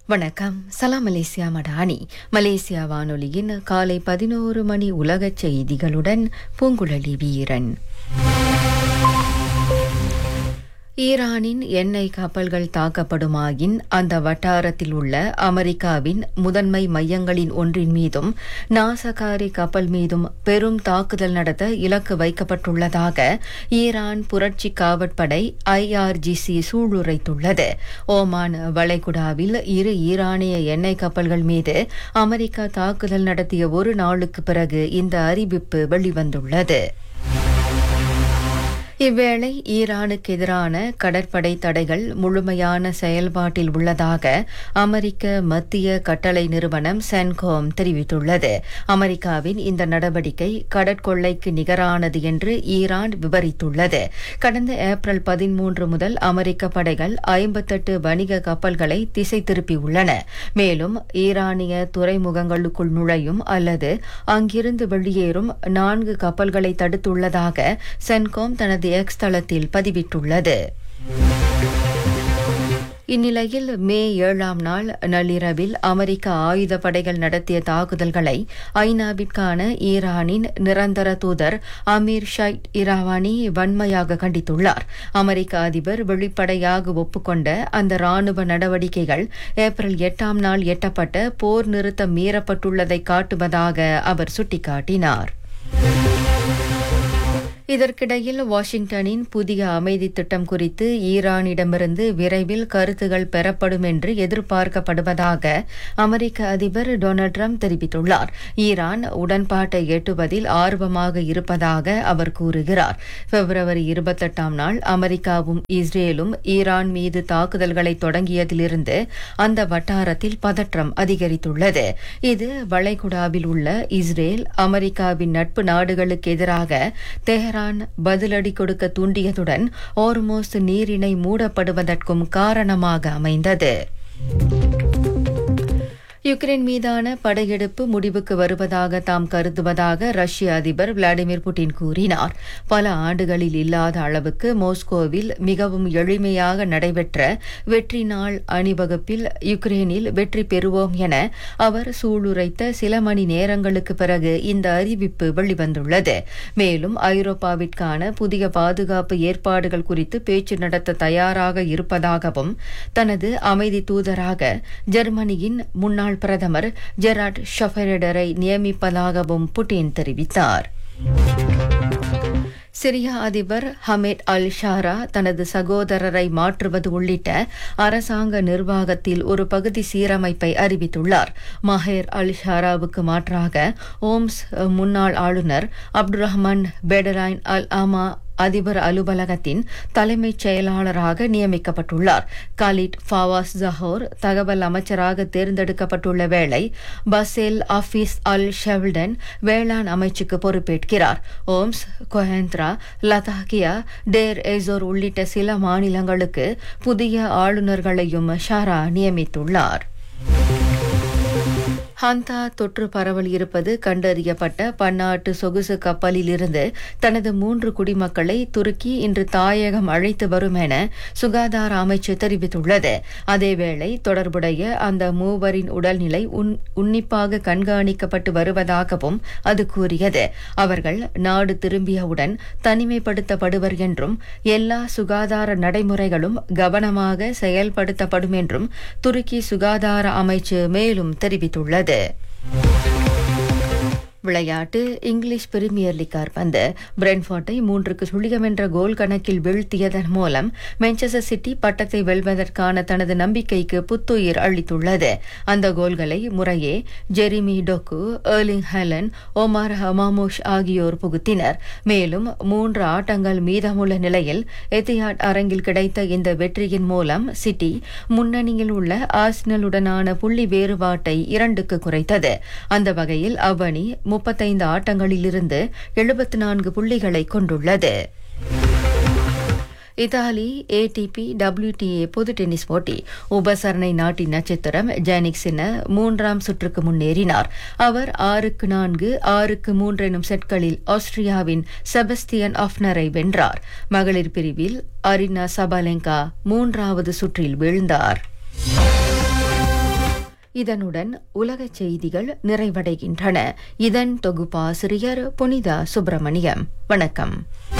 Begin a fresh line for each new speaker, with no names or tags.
வணக்கம் சலாம் Malaysia Madani Malaysia வானொலியின் காலை பதினோரு மணி உலகச் செய்திகளுடன் பூங்குழலி வீரன் ஈரானின் எண்ணெய் கப்பல்கள் தாக்கப்படுமாயின் அந்த வட்டாரத்தில் உள்ள அமெரிக்காவின் முதன்மை மையங்களின் ஒன்றின் மீதும் நாசகாரி கப்பல் மீதும் பெரும் தாக்குதல் நடத்த இலக்கு வைக்கப்பட்டுள்ளதாக ஈரான் புரட்சி காவற்படை ஐஆர்ஜிசி சூளுரைத்துள்ளது ஓமான் வளைகுடாவில் இரு ஈரானிய எண்ணெய் கப்பல்கள் மீது அமெரிக்கா தாக்குதல் நடத்திய ஒரு நாளுக்கு பிறகு இந்த அறிவிப்பு வெளிவந்துள்ளது இவ்வேளை ஈரானுக்கு எதிரான கடற்படை தடைகள் முழுமையான செயல்பாட்டில் உள்ளதாக அமெரிக்க மத்திய கட்டளை நிறுவனம் சென்கோம் தெரிவித்துள்ளது அமெரிக்காவின் இந்த நடவடிக்கை கடற்கொள்ளைக்கு நிகரானது என்று ஈரான் விவரித்துள்ளது கடந்த ஏப்ரல் பதிமூன்று முதல் அமெரிக்க படைகள் ஐம்பத்தெட்டு வணிக கப்பல்களை திசை திருப்பியுள்ளன மேலும் ஈரானிய துறைமுகங்களுக்குள் நுழையும் அல்லது அங்கிருந்து வெளியேறும் நான்கு கப்பல்களை தடுத்துள்ளதாக சென்கோம் தனது எக்ஸ் தளத்தில் பதிவிட்டுள்ளது இந்நிலையில் மே ஏழாம் நாள் நள்ளிரவில் அமெரிக்க ஆயுதப்படைகள் நடத்திய தாக்குதல்களை ஐநாவிற்கான ஈரானின் நிரந்தர தூதர் அமீர் ஷைட் இராவானி வன்மையாக கண்டித்துள்ளார் அமெரிக்க அதிபர் வெளிப்படையாக ஒப்புக்கொண்ட அந்த ராணுவ நடவடிக்கைகள் ஏப்ரல் எட்டாம் நாள் எட்டப்பட்ட போர் நிறுத்தம் மீறப்பட்டுள்ளதை காட்டுவதாக அவர் சுட்டிக்காட்டினார் இதற்கிடையில் வாஷிங்டனின் புதிய அமைதி திட்டம் குறித்து ஈரானிடமிருந்து விரைவில் கருத்துகள் பெறப்படும் என்று எதிர்பார்க்கப்படுவதாக அமெரிக்க அதிபர் டொனால்ட் ட்ரம்ப் தெரிவித்துள்ளார் ஈரான் உடன்பாட்டை எட்டுவதில் ஆர்வமாக இருப்பதாக அவர் கூறுகிறார் பிப்ரவரி இருபத்தெட்டாம் நாள் அமெரிக்காவும் இஸ்ரேலும் ஈரான் மீது தாக்குதல்களை தொடங்கியதிலிருந்து அந்த வட்டாரத்தில் பதற்றம் அதிகரித்துள்ளது இது வளைகுடாவில் உள்ள இஸ்ரேல் அமெரிக்காவின் நட்பு நாடுகளுக்கு எதிராக தெஹரான் ஈரான் பதிலடி கொடுக்க தூண்டியதுடன் ஓர்மோஸ் நீரிணை மூடப்படுவதற்கும் காரணமாக அமைந்தது யுக்ரைன் மீதான படையெடுப்பு முடிவுக்கு வருவதாக தாம் கருதுவதாக ரஷ்ய அதிபர் விளாடிமிர் புட்டின் கூறினார் பல ஆண்டுகளில் இல்லாத அளவுக்கு மோஸ்கோவில் மிகவும் எளிமையாக நடைபெற்ற வெற்றி நாள் அணிவகுப்பில் யுக்ரைனில் வெற்றி பெறுவோம் என அவர் சூளுரைத்த சில மணி நேரங்களுக்கு பிறகு இந்த அறிவிப்பு வெளிவந்துள்ளது மேலும் ஐரோப்பாவிற்கான புதிய பாதுகாப்பு ஏற்பாடுகள் குறித்து பேச்சு நடத்த தயாராக இருப்பதாகவும் தனது அமைதி தூதராக ஜெர்மனியின் முன்னாள் முன்னாள் பிரதமர் ஜெராட் ஷொஃபெரடரை நியமிப்பதாகவும் புட்டின் தெரிவித்தார் சிரியா அதிபர் ஹமேட் அல் ஷாரா தனது சகோதரரை மாற்றுவது உள்ளிட்ட அரசாங்க நிர்வாகத்தில் ஒரு பகுதி சீரமைப்பை அறிவித்துள்ளார் மஹேர் அல் ஷாராவுக்கு மாற்றாக ஓம்ஸ் முன்னாள் ஆளுநர் அப்துல் ரஹ்மான் பெடரைன் அல் ஆமா அதிபர் அலுவலகத்தின் தலைமைச் செயலாளராக நியமிக்கப்பட்டுள்ளார் காலிட் ஃபாவாஸ் ஜஹோர் தகவல் அமைச்சராக தேர்ந்தெடுக்கப்பட்டுள்ள வேளை பசேல் ஆபீஸ் அல் ஷெவ்டன் வேளாண் அமைச்சுக்கு பொறுப்பேற்கிறார் ஓம்ஸ் கொஹேந்திரா லதாகியா டேர் எசோர் உள்ளிட்ட சில மாநிலங்களுக்கு புதிய ஆளுநர்களையும் ஷாரா நியமித்துள்ளார் ஹந்தா தொற்று பரவல் இருப்பது கண்டறியப்பட்ட பன்னாட்டு சொகுசு கப்பலில் இருந்து தனது மூன்று குடிமக்களை துருக்கி இன்று தாயகம் அழைத்து வரும் என சுகாதார அமைச்சு தெரிவித்துள்ளது அதேவேளை தொடர்புடைய அந்த மூவரின் உடல்நிலை உன்னிப்பாக கண்காணிக்கப்பட்டு வருவதாகவும் அது கூறியது அவர்கள் நாடு திரும்பியவுடன் தனிமைப்படுத்தப்படுவர் என்றும் எல்லா சுகாதார நடைமுறைகளும் கவனமாக செயல்படுத்தப்படும் என்றும் துருக்கி சுகாதார அமைச்சு மேலும் தெரிவித்துள்ளது விளையாட்டு இங்கிலீஷ் பிரீமியர் லீக் கால்பந்து பிரென்ஃபோர்ட்டை மூன்றுக்கு சுழியம் என்ற கோல் கணக்கில் வீழ்த்தியதன் மூலம் மான்செஸ்டர் சிட்டி பட்டத்தை வெல்வதற்கான தனது நம்பிக்கைக்கு புத்துயிர் அளித்துள்ளது அந்த கோல்களை முறையே Jeremy Doku Erling Haaland Omar Marmoush ஆகியோர் புகுத்தினர் மேலும் மூன்று ஆட்டங்கள் மீதமுள்ள நிலையில் எத்தியாட் அரங்கில் கிடைத்த இந்த வெற்றியின் மூலம் சிட்டி முன்னணியில் உள்ள ஆர்சினலுடனான புள்ளி வேறுபாட்டை இரண்டுக்கு குறைத்தது அந்த வகையில் அவ்வணி முப்பத்தைந்து ஆட்டங்களிலிருந்து எழுபத்தி நான்கு புள்ளிகளை கொண்டுள்ளது இத்தாலி ஏடிபி டபிள்யூடிஏ பொது டென்னிஸ் போட்டி உபசரணை நாட்டின் நட்சத்திரம் ஜானிக் சின்ன மூன்றாம் சுற்றுக்கு முன்னேறினார் அவர் ஆறுக்கு நான்கு ஆறுக்கு மூன்று எனும் செட்களில் ஆஸ்திரியாவின் செபஸ்தியன் ஆஃப்னரை வென்றார் மகளிர் பிரிவில் அரினா சபாலெங்கா மூன்றாவது சுற்றில் வீழ்ந்தார் இதனுடன் உலகச் செய்திகள் நிறைவடைகின்றன இதன் தொகுப்பாசிரியர் புனிதா சுப்பிரமணியம் வணக்கம்